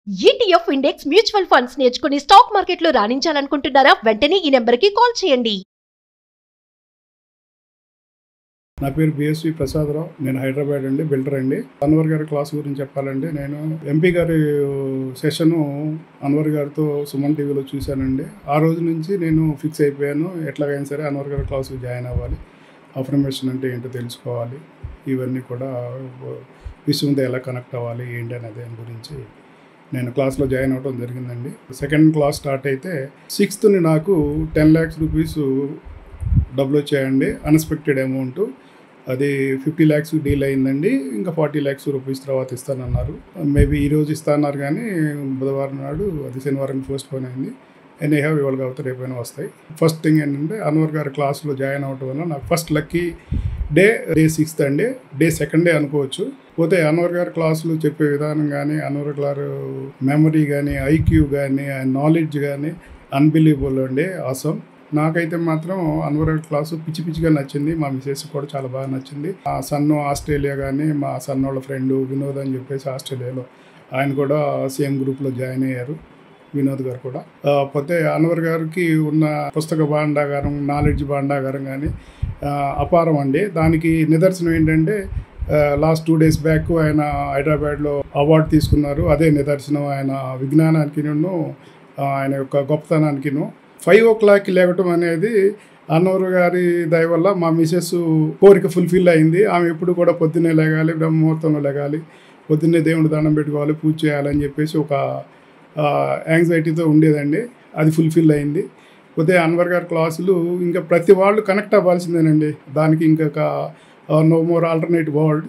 ETF index mutual funds నేర్చుకుని stock మార్కెట్లో రాణించాలనుకుంటున్నారా వెంటనే ఈ నెంబర్కి కాల్ చేయండి నా పేరు బిఎస్వి ప్రసాదరావు నేను హైదరాబాద్ అండి బిల్డర్ అండి అన్వర్ గారి క్లాస్ గురించి చెప్పాలంటే నేను ఎంపీ గారి సెషను అన్వర్ గారితో సుమన్ టీవీలో చూశానండి ఆ రోజు నుంచి నేను ఫిక్స్ అయిపోయాను ఎట్లాగైనా సరే అన్వర్ గారి క్లాస్కి జాయిన్ అవ్వాలి అఫర్మేషన్ అంటే ఏంటో తెలుసుకోవాలి ఇవన్నీ కూడా విశ్వంతో ఎలా కనెక్ట్ అవ్వాలి ఏంటి అనే దాని గురించి నేను క్లాస్లో జాయిన్ అవ్వడం జరిగిందండి సెకండ్ క్లాస్ స్టార్ట్ అయితే సిక్స్త్ని నాకు టెన్ ల్యాక్స్ రూపీస్ డబ్బులు వచ్చాయండి అన్ఎక్స్పెక్టెడ్ అమౌంట్ అది ఫిఫ్టీ ల్యాక్స్ డీల్ అయిందండి ఇంకా ఫార్టీ ల్యాక్స్ రూపీస్ తర్వాత ఇస్తానన్నారు మేబీ ఈ రోజు ఇస్తానన్నారు కానీ బుధవారం నాడు అది శనివారం పోస్ట్ పోన్ అయింది ఎనీ హ్యావ్ ఇవాళ కాబట్టి రేపైనా వస్తాయి ఫస్ట్ థింగ్ ఏంటంటే అన్వర్ గారి క్లాస్లో జాయిన్ అవ్వటం వల్ల నాకు first lucky day day sixth అండి డే సెకండ్ డే అనుకోవచ్చు పోతే అన్వర్ గారి క్లాసులు చెప్పే విధానం కానీ అన్వర్ గారు మెమరీ కానీ ఐక్యూ కానీ నాలెడ్జ్ కానీ అన్బిలీవబుల్ అండి ఆసమ్ నాకైతే మాత్రం అన్వర్ క్లాసు పిచ్చి పిచ్చిగా నచ్చింది మా మిసెస్ కూడా చాలా బాగా నచ్చింది మా సన్ ఆస్ట్రేలియా కానీ మా సన్ వాళ్ళ ఫ్రెండ్ వినోద్ అని చెప్పేసి ఆస్ట్రేలియాలో ఆయన కూడా సేమ్ గ్రూప్లో జాయిన్ అయ్యారు వినోద్ గారు కూడా ఆ, పోతే అన్వర్ గారికి ఉన్న పుస్తక భాండాగారం నాలెడ్జ్ భాండాగారం కానీ ఆ, అపారం అండి దానికి నిదర్శనం ఏంటంటే లాస్ట్ టూ డేస్ బ్యాక్ ఆయన హైదరాబాద్లో అవార్డు తీసుకున్నారు అదే నిదర్శనం ఆయన విజ్ఞానానికిను ఆయన యొక్క గొప్పతనానికిను ఫైవ్ ఓ క్లాక్కి లేవటం అనేది అన్నవరు గారి దయ వల్ల మా మిసెస్ కోరిక ఫుల్ఫిల్ అయింది ఆమె ఎప్పుడు కూడా పొద్దున్నే లేగాలి బ్రహ్మముహూర్తంలో లేగాలి పొద్దున్నే దేవుని దండం పెట్టుకోవాలి పూజ చేయాలని చెప్పేసి ఒక యాంగ్జైటీతో ఉండేదండి అది ఫుల్ఫిల్ అయింది పోతే అన్వర్ గారి క్లాసులు ఇంకా ప్రతి వాళ్ళు కనెక్ట్ అవ్వాల్సిందేనండి దానికి ఇంకొక నో మోర్ ఆల్టర్నేట్ వరల్డ్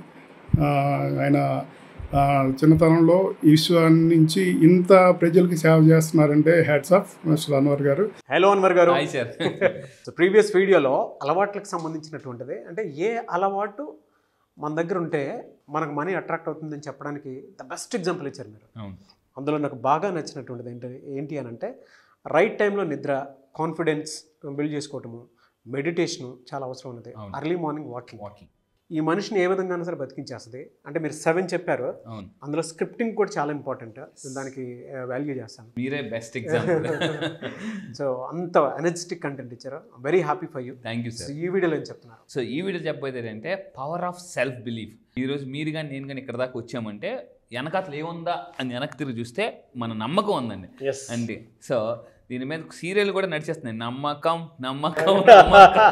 ఆయన ఆ, చిన్నతనంలో ఈ విశ్వాన్ని నుంచి ఇంత ప్రజలకి సేవ చేస్తున్నారంటే హ్యాట్స్ ఆఫ్ మిస్టర్ అన్వర్ గారు హలో అన్వర్ గారు హాయ్ సార్ సో ప్రీవియస్ వీడియోలో అలవాట్లకు సంబంధించినటువంటిది అంటే ఏ అలవాటు మన దగ్గర ఉంటే మనకు మనీ అట్రాక్ట్ అవుతుందని చెప్పడానికి ద బెస్ట్ ఎగ్జాంపుల్ ఇచ్చారు మీరు అవును అందులో నాకు బాగా నచ్చినటువంటిది ఏంటి ఏంటి అని అంటే రైట్ టైంలో నిద్ర కాన్ఫిడెన్స్ బిల్డ్ చేసుకోవటము మెడిటేషను చాలా అవసరం ఉన్నది అవును. అర్లీ మార్నింగ్ వాకింగ్ వాకింగ్ ఈ మనిషిని ఏ విధంగా సరే బతికించేస్తుంది అంటే మీరు సెవెన్ చెప్పారు అవును అందులో స్క్రిప్టింగ్ కూడా చాలా ఇంపార్టెంట్ దానికి వాల్యూ చేస్తాను మీరే బెస్ట్ ఎగ్జాంపుల్ సో అంత ఎనర్జెటిక్ కంటెంట్ ఇచ్చారు very happy for you thank you so sir ఈ వీడియోలో ఏం చెప్తున్నారు సో ఈ వీడియో చెప్పబోయేది ఏంటంటే పవర్ ఆఫ్ సెల్ఫ్ బిలీఫ్ ఈరోజు మీరు కానీ నేను కానీ ఇక్కడ దాకా వచ్చామంటే వెనకాతలు ఏముందా అని వెనక్కి తిరిగి చూస్తే మన నమ్మకం ఉందండి ఎస్ అండి సో దీని మీద సీరియల్ కూడా నడిచేస్తున్నాయి నమ్మకం నమ్మకం నమ్మకం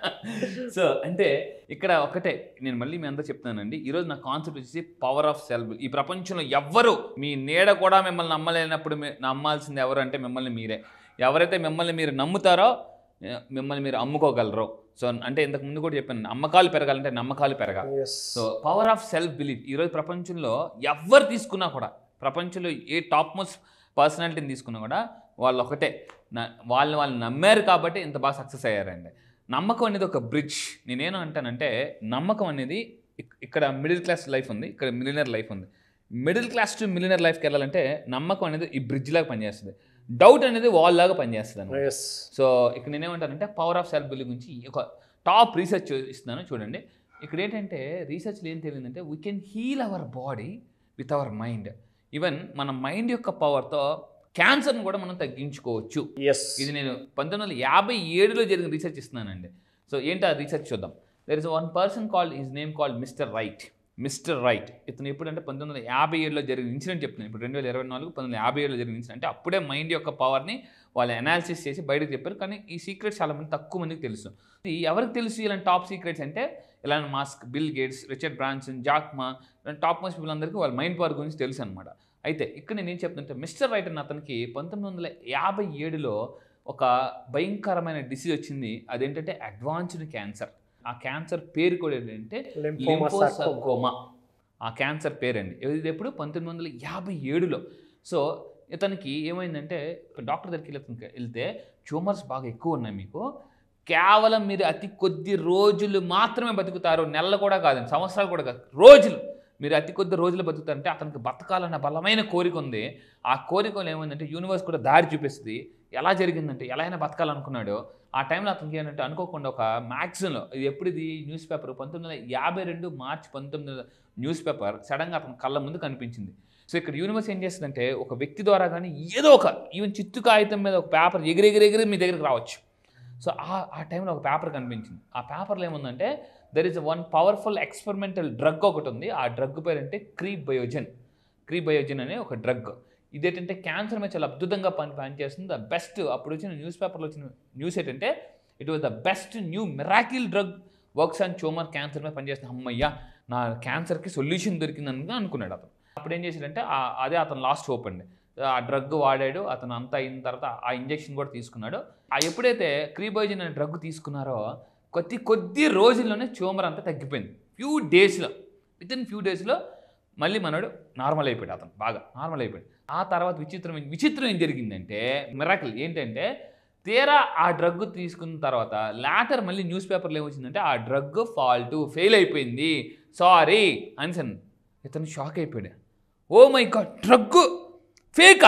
సో అంటే ఇక్కడ ఒకటే నేను మళ్ళీ మీ అందరూ చెప్తున్నానండి ఈరోజు నా కాన్సెప్ట్ వచ్చేసి పవర్ ఆఫ్ సెల్ఫ్ ఈ ప్రపంచంలో ఎవ్వరు మీ నీడ కూడా మిమ్మల్ని నమ్మలేనప్పుడు మీ- నమ్మాల్సింది ఎవరు అంటే మిమ్మల్ని మీరే ఎవరైతే మిమ్మల్ని మీరు నమ్ముతారో ఏ, మిమ్మల్ని మీరు అమ్ముకోగలరు సో అంటే ఇంతకు ముందు కూడా చెప్పాను అమ్మకాలు పెరగాలంటే నమ్మకాలు పెరగాలి yes so power of self belief ఈరోజు ప్రపంచంలో ఎవరు తీసుకున్నా కూడా ప్రపంచంలో ఏ టాప్ మోస్ట్ పర్సనాలిటీని తీసుకున్నా కూడా వాళ్ళు ఒకటే నా- వాళ్ళని వాళ్ళు నమ్మారు కాబట్టి ఇంత బాగా సక్సెస్ అయ్యారండి నమ్మకం అనేది ఒక బ్రిడ్జ్ నేనేను అంటానంటే నమ్మకం అనేది ఇక్- ఇక్కడ మిడిల్ క్లాస్ లైఫ్ ఉంది ఇక్కడ మిలినర్ లైఫ్ ఉంది మిడిల్ క్లాస్ టు మిలినర్ లైఫ్కి వెళ్ళాలంటే నమ్మకం అనేది ఈ బ్రిడ్జ్ లాగా పనిచేస్తుంది డౌట్ అనేది వాల్ లాగా పనిచేస్తుంది అన్నమాట. ఎస్ సో ఇక్కడ నేనేమంటానంటే పవర్ ఆఫ్ సెల్ఫ్ బిలీవ్ గురించి ఒక టాప్ రీసెర్చ్ ఇస్తున్నాను చూడండి ఇక్కడ ఏంటంటే రీసెర్చ్లో ఏం తెలియదంటే we can heal our body with our mind even మన మైండ్ యొక్క పవర్తో క్యాన్సర్ని కూడా మనం తగ్గించుకోవచ్చు ఎస్ ఇది నేను పంతొమ్మిది వందల యాభై ఏడులో జరిగిన రీసెర్చ్ ఇస్తున్నానండి సో ఏంటి ఆ రీసెర్చ్ చూద్దాం there is one person called his name called mister right mister right ఇతను ఎప్పుడంటే పంతొమ్మిది వందల యాభై ఏడులో జరిగిన ఇన్సిడెంట్ చెప్తున్నాను ఇప్పుడు రెండు వేల ఇరవై నాలుగు పంతొమ్మిది వందల యాభై ఏడులో జరిగిన ఇన్సిడెంట్ అంటే అప్పుడే మైండ్ యొక్క పవర్ని వాళ్ళు అనాలిసిస్ చేసి బయటకు చెప్పారు కానీ ఈ సీక్రెట్స్ చాలా మంది తక్కువ మందికి తెలుసు ఇది ఎవరికి తెలుసు ఇలాంటి టాప్ సీక్రెట్స్ అంటే ఇలాంటి Musk Bill Gates Richard Branson Jack Ma ఇలాంటి టాప్ మోస్ట్ పీపుల్ అందరికీ వాళ్ళ మైండ్ పవర్ గురించి తెలుసు అనమాట అయితే ఇక్కడ నేను ఏం చెప్తుంటే మిస్టర్ రైట్ అన్న అతనికి పంతొమ్మిది వందల యాభై ఏడులో ఒక భయంకరమైన డిసీజ్ వచ్చింది అదేంటంటే అడ్వాన్స్డ్ క్యాన్సర్ ఆ క్యాన్సర్ పేరు కూడా ఏంటంటే లింఫోమా లింఫోసర్కోమా ఆ క్యాన్సర్ పేరండి ఇది ఎప్పుడు పంతొమ్మిది వందల యాభై ఏడులో సో ఇతనికి ఏమైందంటే డాక్టర్ దగ్గరికి వెళ్ళి ఇతనికి వెళ్తే ట్యూమర్స్ బాగా ఎక్కువ ఉన్నాయి మీకు కేవలం మీరు అతి కొద్ది రోజులు మాత్రమే బతుకుతారు నెలలు కూడా కాదండి సంవత్సరాలు కూడా కాదు రోజులు మీరు అతి కొద్ది రోజులు బతుకుతారంటే అతనికి బతకాలన్న బలమైన కోరిక ఉంది ఆ కోరికలు ఏమైందంటే యూనివర్స్ కూడా దారి చూపిస్తుంది ఎలా జరిగిందంటే ఎలా అయినా బతకాలనుకున్నాడో ఆ టైంలో అతనికి ఏంటంటే అనుకోకుండా ఒక మ్యాగజిన్లో ఇది ఎప్పుడు ఇది న్యూస్ పేపర్ పంతొమ్మిది వందల యాభై రెండు మార్చి పంతొమ్మిది న్యూస్ పేపర్ సడన్గా అతని కళ్ళ ముందు కనిపించింది సో ఇక్కడ యూనివర్స్ ఏం చేస్తుందంటే ఒక వ్యక్తి ద్వారా కానీ ఏదో ఒక ఈవెన్ చిత్తు కాగితం మీద ఒక పేపర్ ఎగిరి ఎగిరి ఎగిరి మీ దగ్గరికి రావచ్చు సో ఆ ఆ టైంలో ఒక పేపర్ కనిపించింది ఆ పేపర్లో ఏముందంటే there is one powerful experimental drug ఒకటి ఉంది ఆ డ్రగ్ పేరు అంటే క్రీబయోజన్ క్రీబయోజన్ అనే ఒక డ్రగ్ ఇదేంటంటే క్యాన్సర్ మీద చాలా అద్భుతంగా పని పనిచేస్తుంది ద బెస్ట్ అప్పుడు వచ్చిన న్యూస్ పేపర్లో వచ్చిన న్యూస్ ఏంటంటే it was the best new miracle drug works and tumour cancer మీద పనిచేస్తుంది అమ్మయ్య నా క్యాన్సర్కి సొల్యూషన్ దొరికిందని అనుకున్నాడు అతను అప్పుడు ఏం చేశాడంటే ఆ- అదే అతను లాస్ట్ హోప్ అండి ఆ డ్రగ్ వాడాడు అతను అంతా అయిన తర్వాత ఆ ఇంజెక్షన్ కూడా తీసుకున్నాడు ఆ ఎప్పుడైతే క్రీబోజన్ అనే డ్రగ్ తీసుకున్నారో కొద్ది కొద్ది రోజుల్లోనే ట్యూమర్ అంతా తగ్గిపోయింది ఫ్యూ డేస్లో విత్ ఇన్ ఫ్యూ డేస్లో మళ్ళీ మనోడు నార్మల్ అయిపోయాడు అతను బాగా నార్మల్ అయిపోయాడు ఆ తర్వాత విచిత్రం విచిత్రం ఏం జరిగిందంటే మిరాకిల్ ఏంటంటే తీరా ఆ డ్రగ్ తీసుకున్న తర్వాత లాటర్ మళ్ళీ న్యూస్ పేపర్లో ఏమొచ్చిందంటే ఆ డ్రగ్ ఫాల్ట్ ఫెయిల్ అయిపోయింది సారీ అనిసన్ ఇతను షాక్ అయిపోయాడు ఓ మై గాడ్ డ్రగ్ ఫేకా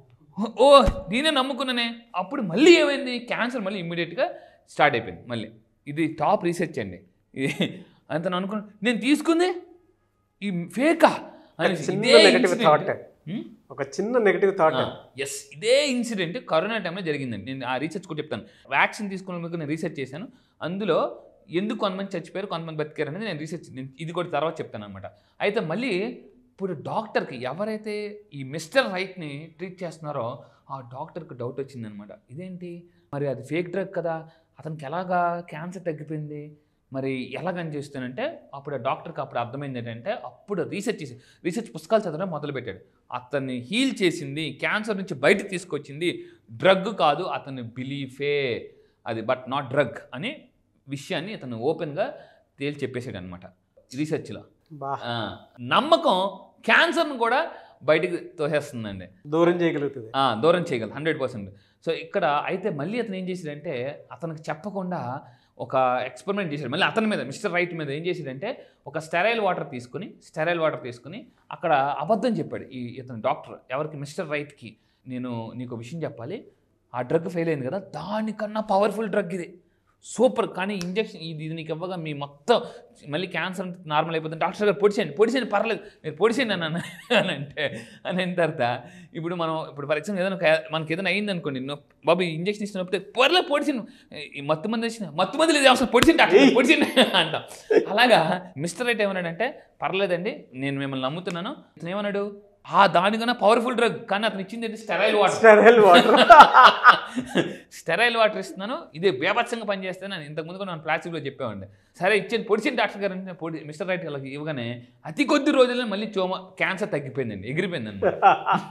ఓ నేనే నమ్ముకున్నానే అప్పుడు మళ్ళీ ఏమైంది క్యాన్సర్ మళ్ళీ ఇమ్మీడియట్గా స్టార్ట్ అయిపోయింది మళ్ళీ ఇది టాప్ రీసెర్చ్ అండి ఇది అంతను అనుకున్నా నేను తీసుకుంది ఈ ఫేకా అనేసి చిన్న ఇదే నెగటివ్ incident- థాట్ హ్మ్? ఒక చిన్న నెగటివ్ థాట్ ఎస్ ఇదే ఇన్సిడెంట్ కరోనా టైంలో జరిగిందండి నేను ఆ రీసెర్చ్ కూడా చెప్తాను వ్యాక్సిన్ తీసుకున్నందుకు నేను రీసెర్చ్ చేశాను అందులో ఎందుకు కొంతమంది చచ్చిపోయారు కొంతమంది బతికారు అనేది నేను రీసెర్చ్ నేను ఇది కూడా తర్వాత చెప్తాను అనమాట అయితే మళ్ళీ ఇప్పుడు డాక్టర్కి ఎవరైతే ఈ మిస్టర్ రైట్ని ట్రీట్ చేస్తున్నారో ఆ డాక్టర్కి డౌట్ వచ్చిందనమాట ఇదేంటి మరి అది ఫేక్ డ్రగ్ కదా అతనికి ఎలాగా క్యాన్సర్ తగ్గిపోయింది మరి ఎలాగని చేస్తానంటే అప్పుడు ఆ డాక్టర్కి అప్పుడు అర్థమైంది ఏంటంటే అప్పుడు రీసెర్చ్ చేసి రీసెర్చ్ పుస్తకాలు చదవడం మొదలుపెట్టాడు అతన్ని హీల్ చేసింది క్యాన్సర్ నుంచి బయటకు తీసుకొచ్చింది డ్రగ్ కాదు అతని బిలీఫే అది బట్ నాట్ డ్రగ్ అనే విషయాన్ని అతను ఓపెన్గా తేల్చి చెప్పేసాడు అనమాట రీసెర్చ్లో బా నమ్మకం క్యాన్సర్ను కూడా బయటికి తోసేస్తుందండి దూరం చేయగలుగుతుంది ఆ, దూరం చేయగలదు హండ్రెడ్ పర్సెంట్ సో ఇక్కడ అయితే మళ్ళీ అతను ఏం చేశాడంటే అతనికి చెప్పకుండా ఒక ఎక్స్పెరిమెంట్ చేశాడు మళ్ళీ అతని మీద మిస్టర్ రైట్ మీద ఏం చేశాడంటే ఒక స్టెరైల్ వాటర్ తీసుకుని స్టెరైల్ వాటర్ తీసుకుని అక్కడ అబద్ధం చెప్పాడు ఈ ఇతను డాక్టర్ ఎవరికి మిస్టర్ రైట్కి నేను నీకు ఒక విషయం చెప్పాలి ఆ డ్రగ్ ఫెయిల్ అయింది కదా దానికన్నా పవర్ఫుల్ డ్రగ్ ఇది సూపర్ కానీ ఇంజెక్షన్ ఇది ఇది నీకు ఇవ్వగా మీ మొత్తం మళ్ళీ క్యాన్సర్ నార్మల్ అయిపోతుంది డాక్టర్ గారు పొడిచేయండి పొడిచేయండి పర్లేదు మీరు పొడిచేయండి అన్న అని అంటే అని అయిన తర్వాత ఇప్పుడు మనం ఇప్పుడు ఫర్ ఎగ్జాంపుల్ ఏదైనా ఒక- మనకి ఏదైనా అయింది అనుకోండి నొ- బాబు ఈ ఇంజెక్షన్ ఇచ్చినప్పుడు పర్లేదు పొడిచింది ఈ మత్తు మంది ఇచ్చిన మత్తు మంది లేదు అవసరం పొడిచింది డాక్టర్ పొడిచింది అంటాం అలాగా మిస్టర్ రైట్ ఏమన్నాడంటే పర్లేదండి నేను మిమ్మల్ని నమ్ముతున్నాను అతను ఏమన్నాడు ఆ దానికన్నా పవర్ఫుల్ డ్రగ్ కానీ అతను ఇచ్చింది ఏంటి sterile water sterile water sterile water ఇస్తున్నాను ఇది బేభత్సంగా పనిచేస్తాను నేను ఇంతకుముందు కూడా నేను ప్లాస్టిక్లో చెప్పేవాడిని సరే ఇచ్చింది పొడిచిన డాక్టర్ గారు అంటే పొడి మిస్టర్ రైట్ వాళ్ళకి ఇవ్వగానే అతి కొద్ది రోజుల్లో మళ్ళీ చోమ క్యాన్సర్ తగ్గిపోయిందండి ఎగిరిపోయింది అనమాట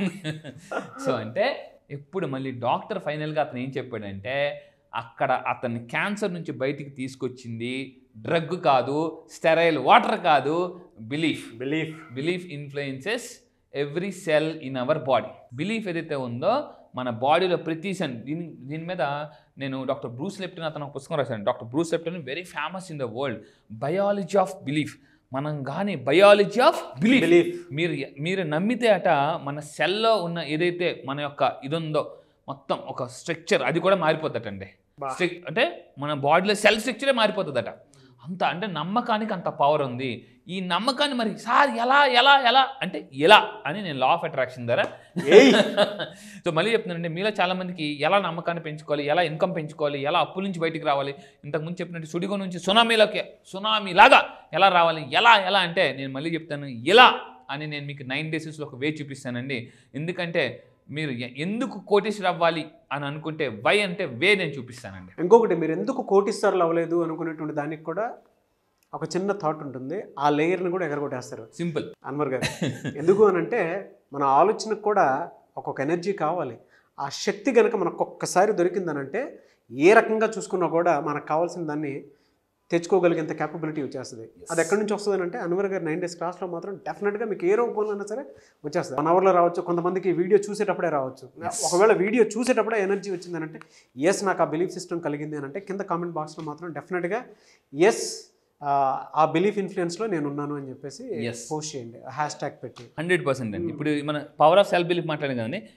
సో అంటే ఇప్పుడు మళ్ళీ డాక్టర్ ఫైనల్గా అతను ఏం చెప్పాడంటే అక్కడ అతన్ని క్యాన్సర్ నుంచి బయటికి తీసుకొచ్చింది డ్రగ్ కాదు స్టెరైల్ వాటర్ కాదు belief belief belief influences every cell in our body belief ఏదైతే ఉందో మన బాడీలో ప్రతి సెల్ దీని దీని మీద నేను డాక్టర్ బ్రూస్ లెప్టన్ అతను ఒక పుస్తకం రాశాను doctor Bruce Lipton very famous in the world biology of belief మనం కానీ బయాలజీ ఆఫ్ బిలీఫ్ బిలీఫ్ మీరు మీరు నమ్మితే అట మన సెల్లో ఉన్న ఏదైతే మన యొక్క ఇది ఉందో మొత్తం ఒక స్ట్రక్చర్ అది కూడా మారిపోతుందటండి బా. స్ట్రక్- అంటే మన బాడీలో సెల్ స్ట్రక్చరే మారిపోతుందట అంత అంటే నమ్మకానికి అంత పవర్ ఉంది ఈ నమ్మకాన్ని మరి సార్ ఎలా ఎలా ఎలా అంటే ఎలా అని నేను లా ఆఫ్ అట్రాక్షన్ ద్వారా ఏయ్ సో మళ్ళీ చెప్తున్నానండి మీలో చాలా మందికి ఎలా నమ్మకాన్ని పెంచుకోవాలి ఎలా ఇన్కమ్ పెంచుకోవాలి ఎలా అప్పుల నుంచి బయటికి రావాలి ఇంతకుముందు చెప్పినట్టు సుడిగో నుంచి సునామీలోకి సునామీ లాగా ఎలా రావాలి ఎలా ఎలా అంటే నేను మళ్ళీ చెప్తాను ఎలా అని నేను మీకు నైన్ డేసెస్లో ఒక వే చూపిస్తానండి ఎందుకంటే మీరు ఎ- ఎందుకు కోటేశ్వర అవ్వాలి అని అనుకుంటే వై అంటే వే నేను చూపిస్తానండి ఇంకొకటి మీరు ఎందుకు కోటిస్తారు అవ్వలేదు అనుకునేటువంటి దానికి కూడా ఒక చిన్న థాట్ ఉంటుంది ఆ లేయర్ని కూడా ఎగరగొట్టేస్తారు సింపుల్ అన్వర్ గారు ఎందుకు అని అంటే మన ఆలోచనకు కూడా ఒక్కొక్క ఎనర్జీ కావాలి ఆ శక్తి కనుక మనకు ఒక్కసారి దొరికిందనంటే ఏ రకంగా చూసుకున్నా కూడా మనకు కావాల్సిన దాన్ని తెచ్చుకోగలిగేంత క్యాపబిలిటీ వచ్చేస్తుంది అది ఎక్కడి నుంచి వస్తుంది అంటే అన్వర్ గారు నైన్ డేస్ క్లాస్లో మాత్రం డెఫినెట్గా మీకు ఏ రూపంలో అయినా సరే వచ్చేస్తుంది వన్ అవర్లో రావచ్చు కొంతమందికి వీడియో చూసేటప్పుడే రావచ్చు ఒకవేళ వీడియో చూసేటప్పుడే ఎనర్జీ వచ్చిందనంటే ఎస్ నాకు ఆ బిలీఫ్ సిస్టమ్ కలిగింది అని అంటే కింద కామెంట్ బాక్స్లో మాత్రం డెఫినెట్గా ఎస్ ఆ బిలీఫ్ ఇన్ఫ్లుయెన్స్లో నేను ఉన్నాను అని చెప్పేసి Yes. పోస్ట్ చేయండి హ్యాష్ ట్యాగ్ పెట్టి హండ్రెడ్ పర్సెంట్ అండి ఇప్పుడు మన పవర్ ఆఫ్ సెల్ఫ్ బిలీఫ్ మాట్లాడాం కదండి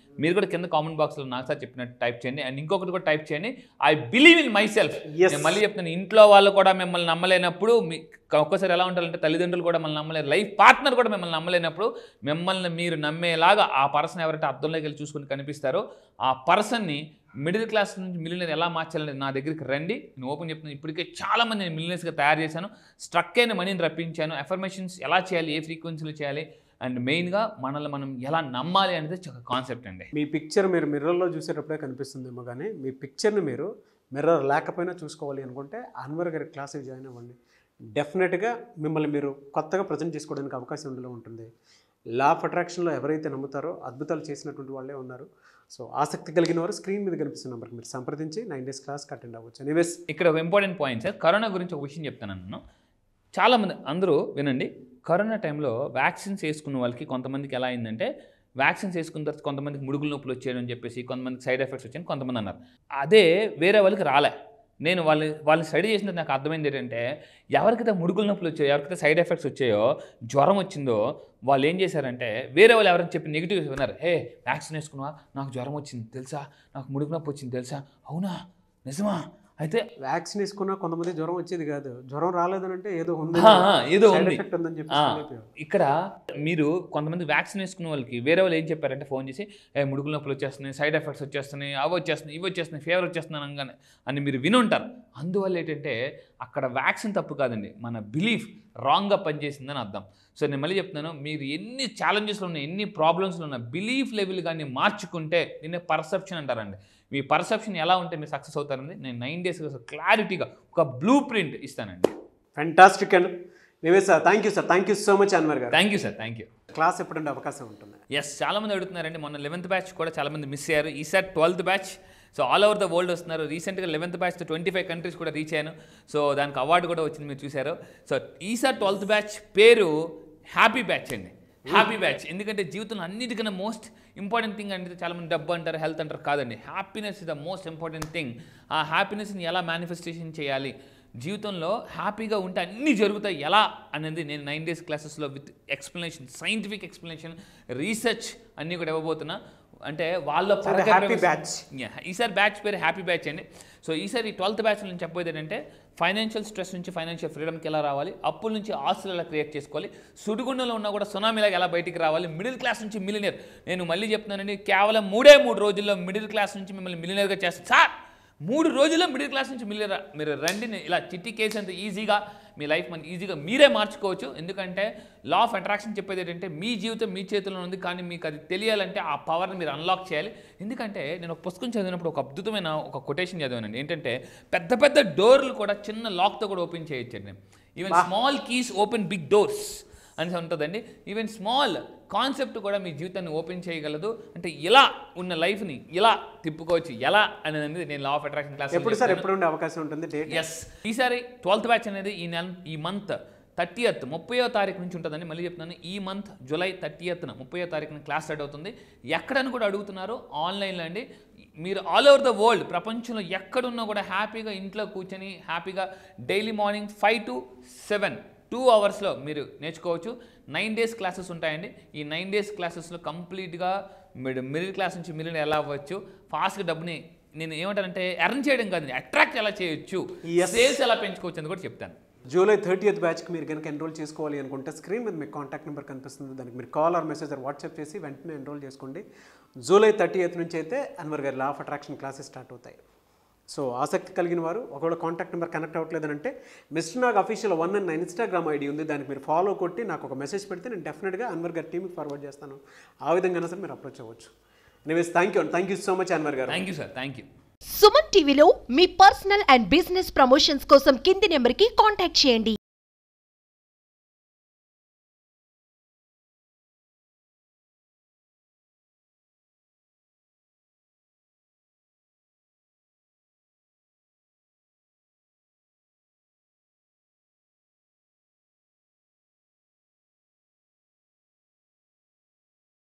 మీరు కూడా కింద కామెంట్ బాక్స్లో నాకు సార్ చెప్పినట్టు టైప్ చేయండి అండ్ ఇంకొకటి కూడా టైప్ చేయండి I believe in myself Yes. నేను మళ్ళీ చెప్తాను ఇంట్లో వాళ్ళు కూడా మిమ్మల్ని నమ్మలేనప్పుడు మీ ఒక్కసారి ఎలా ఉంటారంటే తల్లిదండ్రులు కూడా మిమ్మల్ని నమ్మలేరు లైఫ్ పార్ట్నర్ కూడా మిమ్మల్ని నమ్మలేనప్పుడు మిమ్మల్ని మీరు నమ్మేలాగా ఆ పర్సన్ ఎవరైతే అర్థంలోకి వెళ్ళి చూసుకుని కనిపిస్తారో ఆ పర్సన్ని మిడిల్ క్లాస్ నుంచి మిలినర్ ఎలా మార్చాలని నా దగ్గరికి రండి నేను ఓపెన్ చెప్తున్నాను ఇప్పటికే చాలా మంది నేను మిలినర్స్గా తయారు చేశాను స్ట్రక్ అయిన మనీని రప్పించాను ఎఫర్మేషన్స్ ఎలా చేయాలి ఏ ఫ్రీక్వెన్సీలు చేయాలి అండ్ మెయిన్గా మనల్ని మనం ఎలా నమ్మాలి అనేది ఒక కాన్సెప్ట్ అండి మీ పిక్చర్ మీరు మిర్రర్లో చూసేటప్పుడే కనిపిస్తుందేమో కానీ మీ పిక్చర్ని మీరు మిర్రర్ లేకపోయినా చూసుకోవాలి అనుకుంటే అన్వర్ గారి క్లాస్కి జాయిన్ అవ్వండి డెఫినెట్గా మిమ్మల్ని మీరు కొత్తగా ప్రజెంట్ చేసుకోవడానికి అవకాశం ఇందులో ఉంటుంది లా ఆఫ్ అట్రాక్షన్లో ఎవరైతే నమ్ముతారో అద్భుతాలు చేసినటువంటి వాళ్ళే ఉన్నారు సో ఆసక్తి కలిగిన వారు స్క్రీన్ మీద కనిపిస్తున్న నెంబర్కి మీరు సంప్రదించి నైన్ డేస్ క్లాస్కి అటెండ్ అవ్వచ్చు ఎనీవేస్ ఇక్కడ ఒక ఇంపార్టెంట్ పాయింట్ సార్ కరోనా గురించి ఒక విషయం చెప్తాను నేను చాలామంది అందరూ వినండి కరోనా టైంలో వ్యాక్సిన్స్ వేసుకున్న వాళ్ళకి కొంతమందికి ఎలా అయిందంటే వ్యాక్సిన్స్ వేసుకున్న తర్వాత కొంతమందికి ముడుగులు నొప్పులు వచ్చాయని చెప్పేసి కొంతమందికి సైడ్ ఎఫెక్ట్స్ వచ్చాయని కొంతమంది అన్నారు అదే వేరే వాళ్ళకి రాలే నేను వాళ్ళని వాళ్ళని స్టడీ చేసినది నాకు అర్థమైంది ఏంటంటే ఎవరికైతే ముడుగులు నొప్పులు వచ్చాయో ఎవరికైతే సైడ్ ఎఫెక్ట్స్ వచ్చాయో జ్వరం వచ్చిందో వాళ్ళు ఏం చేశారంటే వేరే వాళ్ళు ఎవరైనా చెప్పి నెగిటివ్ విన్నారు హే వ్యాక్సిన్ వేసుకున్నావా నాకు జ్వరం వచ్చింది తెలుసా నాకు ముడుగు నొప్పి వచ్చింది తెలుసా అవునా నిజమా అయితే వ్యాక్సిన్ వేసుకున్నా కొంతమంది జ్వరం వచ్చేది కాదు జ్వరం రాలేదనంటే ఏదో ఉంది ఆ, ఆ, ఏదో Side ఉంది. effect ఉందని చెప్పి ఆ, చెప్పారు. ఇక్కడ మీరు కొంతమంది వ్యాక్సిన్ వేసుకున్న వాళ్ళకి వేరే వాళ్ళు ఏం చెప్పారంటే ఫోన్ చేసి ఏ ముడుకుల నొప్పులు వచ్చేస్తున్నాయి సైడ్ ఎఫెక్ట్స్ వచ్చేస్తున్నాయి అవి వచ్చేస్తున్నాయి ఇవి వచ్చేస్తున్నాయి ఫీవర్ వచ్చేస్తున్నాయి అనగానే అని మీరు వినుంటారు అందువల్ల ఏంటంటే అక్కడ వ్యాక్సిన్ తప్పు కాదండి మన బిలీఫ్ రాంగ్గా పనిచేసిందని అర్థం సో నేను మళ్ళీ చెప్తున్నాను మీరు ఎన్ని ఛాలెంజెస్లో ఉన్న ఎన్ని ప్రాబ్లమ్స్లో ఉన్న బిలీఫ్ లెవెల్ కానీ మార్చుకుంటే దీన్ని పర్సెప్షన్ అంటారండి మీ పర్సెప్షన్ ఎలా ఉంటే మీరు సక్సెస్ అవుతారండి నేను నైన్ డేస్ క్లారిటీగా ఒక బ్లూ ప్రింట్ ఇస్తానండి ఫ్యాంటాస్టిక్ అండ్ మేమే sir thank you sir thank you so much Anwar గారు thank you sir thank you class ఎప్పుడంటే అవకాశం ఉంటుంది ఎస్ చాలా మంది అడుగుతున్నారండి మొన్న లెవెన్త్ బ్యాచ్ కూడా చాలా మంది మిస్ అయ్యారు ఈసారి twelfth batch so all over the world వస్తున్నారు రీసెంట్గా eleventh batch twenty five countries కూడా రీచ్ అయ్యాను సో దానికి అవార్డు కూడా వచ్చింది మీరు చూశారు సో ఈసారి ట్వెల్త్ బ్యాచ్ పేరు హ్యాపీ బ్యాచ్ అండి హ్యాపీ బ్యాచ్ ఎందుకంటే జీవితంలో అన్నిటికన్నా మోస్ట్ ఇంపార్టెంట్ థింగ్ అంటే చాలా మంది డబ్బు అంటారు హెల్త్ అంటారు కాదండి happiness is the most important thing ఆ హ్యాపీనెస్ని ఎలా మేనిఫెస్టేషన్ చేయాలి జీవితంలో హ్యాపీగా ఉంటే అన్నీ జరుగుతాయి ఎలా అనేది నేను నైన్ డేస్ క్లాసెస్లో with explanation scientific explanation research అన్నీ కూడా ఇవ్వబోతున్నా అంటే వాళ్ళ పరక happy ప్రవేశం- batch. Yeah, ఈసారి బ్యాచ్ పేరు హ్యాపీ బ్యాచ్ అండి సో ఈసారి ట్వెల్త్ బ్యాచ్ నుంచి చెప్పేది ఏంటంటే ఫైనాన్షియల్ స్ట్రెస్ నుంచి ఫైనాన్షియల్ ఫ్రీడమ్కి ఎలా రావాలి అప్పుల నుంచి ఆస్తులు ఎలా క్రియేట్ చేసుకోవాలి సుడిగుండంలో ఉన్నా కూడా సునామీలాగా ఎలా బయటికి రావాలి మిడిల్ క్లాస్ నుంచి మిలినియర్ నేను మళ్ళీ చెప్తున్నానండి కేవలం మూడే మూడు రోజుల్లో మిడిల్ క్లాస్ నుంచి మిమ్మల్ని మిలినియర్గా చేస్తాను సార్ మూడు రోజుల్లో మిడిల్ క్లాస్ నుంచి మిలియర్ మీరు రండి నేను ఇలా చిట్టి కేసు అంత ఈజీగా మీ లైఫ్ మన ఈజీగా మీరే మార్చుకోవచ్చు ఎందుకంటే లా ఆఫ్ అట్రాక్షన్ చెప్పేది ఏంటంటే మీ జీవితం మీ చేతిలో ఉంది కానీ మీకు అది తెలియాలంటే ఆ పవర్ని మీరు అన్లాక్ చేయాలి ఎందుకంటే నేను ఒక పుస్తకం చదివినప్పుడు ఒక అద్భుతమైన ఒక కొటేషన్ చదివానండి ఏంటంటే పెద్ద పెద్ద డోర్లు కూడా చిన్న లాక్తో కూడా ఓపెన్ చేయొచ్చండి even small keys open big doors అని ఉంటుందండి ఈవెన్ స్మాల్ కాన్సెప్ట్ కూడా మీ జీవితాన్ని ఓపెన్ చేయగలదు అంటే ఇలా ఉన్న లైఫ్ని ఇలా తిప్పుకోవచ్చు ఎలా అనేది నేను లా ఆఫ్ అట్రాక్షన్ క్లాస్ ఎప్పుడు సార్ ఎప్పుడు ఉండే అవకాశం ఉంటుంది డేట్ ఎస్ ఈసారి ట్వెల్త్ బ్యాచ్ అనేది ఈ నెల ఈ మంత్ థర్టీయత్ ముప్పయో తారీఖు నుంచి ఉంటుందని మళ్ళీ చెప్తున్నాను ఈ మంత్ జూలై థర్టీయత్న ముప్పయో తారీఖున క్లాస్ స్టార్ట్ అవుతుంది ఎక్కడని కూడా అడుగుతున్నారు ఆన్లైన్లో అండి మీరు ఆల్ ఓవర్ ద వరల్డ్ ప్రపంచంలో ఎక్కడున్నా కూడా హ్యాపీగా ఇంట్లో కూర్చొని హ్యాపీగా daily morning five to seven two అవర్స్లో మీరు నేర్చుకోవచ్చు నైన్ డేస్ క్లాసెస్ ఉంటాయండి ఈ నైన్ డేస్ క్లాసెస్లో కంప్లీట్గా మీరు మిడిల్ క్లాస్ నుంచి మిడిల్ ఎలా అవ్వచ్చు ఫాస్ట్గా డబ్బుని నేను ఏమంటానంటే ఎర్న్ చేయడం కాదు అట్రాక్ట్ ఎలా చేయొచ్చు Yes. సేల్స్ ఎలా పెంచుకోవచ్చు అని కూడా చెప్తాను జూలై థర్టీయత్ బ్యాచ్కి మీరు కనుక ఎన్రోల్ చేసుకోవాలి అనుకుంటే స్క్రీన్ మీద మీకు కాంటాక్ట్ నెంబర్ కనిపిస్తుంది దానికి మీరు call or message or WhatsApp చేసి వెంటనే ఎన్రోల్ చేసుకోండి జూలై థర్టీయత్ నుంచి అయితే అన్వర్ గారి law of attraction classes start అవుతాయి సో ఆసక్తి కలిగిన వారు ఒకవేళ కాంటాక్ట్ నెంబర్ కనెక్ట్ అవ్వట్లేదంటే mister Nag official one and నా ఇన్స్టాగ్రామ్ ఐడి ఉంది దానికి మీరు ఫాలో కొట్టి నాకు ఒక మెసేజ్ పెడితే నేను డెఫినెట్గా అన్వర్ గారి టీమ్కి ఫార్వర్డ్ చేస్తాను ఆ విధంగా సరే మీరు అప్రోచ్ అవ్వచ్చు anyways thank you thank you so much Anwar గారు thank you sir thank you Suman టీవీలో మీ పర్సనల్ అండ్ బిజినెస్ ప్రమోషన్స్ కోసం కింది నెంబర్కి కాంటాక్ట్ చేయండి